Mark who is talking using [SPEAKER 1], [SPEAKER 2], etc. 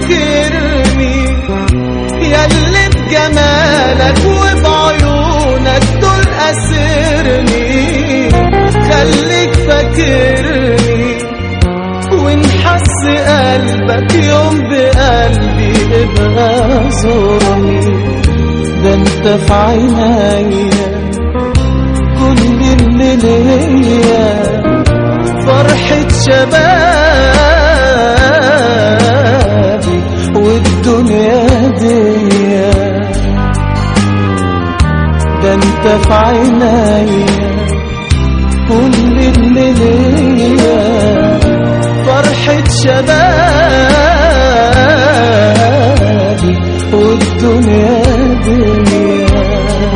[SPEAKER 1] فاكرني ياللي بجمالك وبعيونك دول أسرني خليك فاكرني وإن حس قلبك يوم بقلبي ابقى زورني ده انت في عينيا كل اللي ليا فرحة شبابي والدنيا دي ده انت في عينيا كل اللي ليا فرحة شبابي